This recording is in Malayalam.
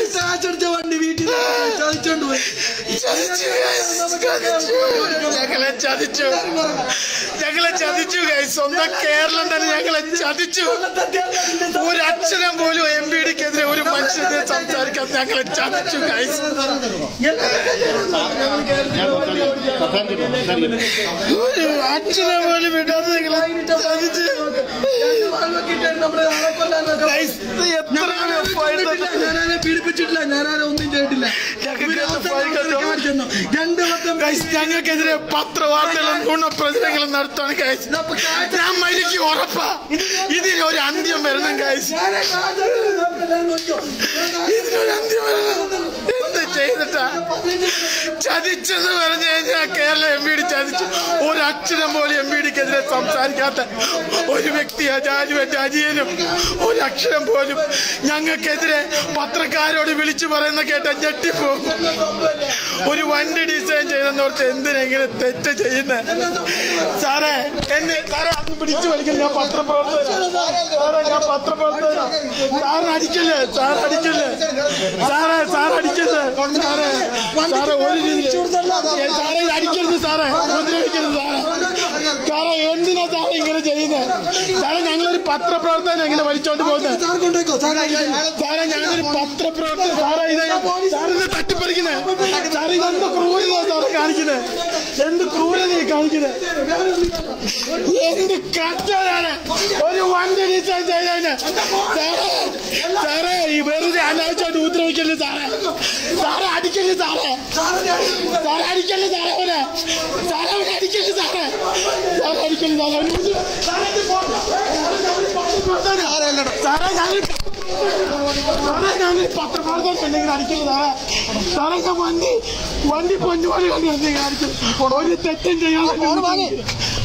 കാശടിച്ച വണ്ടി വീട്ടിൽ ചതിച്ചോണ്ട് പോയി ചതിച്ചു guys. ചതിച്ചു. ഞങ്ങളെ ചതിച്ചു ഞങ്ങളെ ചതിച്ചു guys. സ്വന്തം കേരളം തന്നെ ഞങ്ങളെ ചതിച്ചു ഒരു അക്ഷരം പോലും എം പി ഡിക്കെതിരെ ഒരു മനുഷ്യനെ സംസാരിക്കാൻ ഞങ്ങളെ ചതിച്ചു ഗൈസ് ഒരു അക്ഷരം പോലും വിടാതെ ഞങ്ങളെ ചതിച്ചു Guys, ഇത് എത്ര ഞാനാരെ പീഡിപ്പിച്ചിട്ടില്ല ഞാനാരെ ഒന്നും ചെയ്തിട്ടില്ല ഞങ്ങൾക്ക് എന്ത് ഫൈൻ രണ്ട് വട്ടം ഗൈസ് ഞങ്ങൾക്കെതിരെ പത്രവാർത്തകളും ഗുണപ്രചരണങ്ങളും നടത്താണ് ഗൈസ് ഞാൻ മരിക്കും ഉറപ്പാ ഇതിന് ഒരു അന്ത്യം വരണം ഗൈസ് ഞാനെ കാശെടുത്ത് ഇതിനൊരു അന്ത്യം വരണം എന്ത് ചെയ്തിട്ടാ ചതിച്ചെന്ന് പറഞ്ഞു കഴിഞ്ഞാൽ കേരള എം പി ഡി ചതിച്ചു ഒരു അക്ഷരം പോലും എം പി ഡിക്കെതിരെ സംസാരിക്കാത്ത ഒരു വ്യക്തി അജാജുവറ്റ് അജിയനും ഒരു അക്ഷരം പോലും ഞങ്ങൾക്കെതിരെ പത്രക്കാരോട് വിളിച്ചു പറയുന്ന കേട്ട ഞെട്ടിപ്പോകും ഒരു വണ്ടി ഡിസൈൻ ചെയ്തെന്നോർത്ത് എന്തിനെങ്ങനെ തെറ്റ് ചെയ്യുന്നത് സാറേ എന്നെ സാറേ അന്ന് പിടിച്ചു വലിക്കൽ ഞാൻ പത്രപ്രവർത്തകനാ സാറേ ഞാൻ പത്രപ്രവർത്തകനാ സാറ് അടിക്കല്ലേ സാർ അടിക്കല്ലേ സാറേ സാർ അടിക്കല്ലേ സാറേ സാറേ ഒരു രീതി സാറേ ഇത് അടിക്കരുത് സാറേ ഉപദ്രവിക്കരുത് സാറേ സാറേ എന്തിനാ സാറേ ഇങ്ങനെ ചെയ്യുന്നത് സാറേ ഞങ്ങളൊരു പത്രപ്രവർത്തകൻ എങ്ങനെ വലിച്ചോണ്ട് പോകുന്നത് സാർ കൊണ്ടുപോയിക്കോ സാർ സാറേ ഞാനൊരു പത്രപ്രവർത്തകൻ സാറേ ഇത് സാറേ ഇത് തട്ടിപ്പറിക്കുന്നത് സാറേ ഇതെന്ത് ക്രൂരത സാറേ കാണിക്കുന്നത് എന്ത് ക്രൂരത കാണിക്കുന്നത് എന്ത് കഷ്ടമാണ് ഒരു വണ്ടി ഡിസൈൻ ചെയ്തതിന് സാറേ സാറേ ഈ വെറുതെ അനാവശ്യമായിട്ട് ഉപദ്രവിക്കല്ലേ സാറേ സാറേ അടിക്കല്ലേ സാറേ സാറേ അടിക്കല്ലേ സാറേ അവനെ സാറേ അവനെ അടിക്കല്ലേ സാറേ സാറേ അടിക്കല്ലേ സാറേ അവനെ പിടിച്ച് സാറേ ഇത് പോട്ടെ. സാറേ ഞങ്ങൾ സാറേ ഞാൻ പത്രപ്രവർത്തകൻ എന്തെങ്കിലും അടിക്കരുത് സാറേ സാറേ ഞാൻ വണ്ടി വണ്ടി പൊന്നുപോലെ കണ്ടു എന്തെങ്കിലും അടിക്കരുത് ഒരു തെറ്റും ചെയ്യാൻ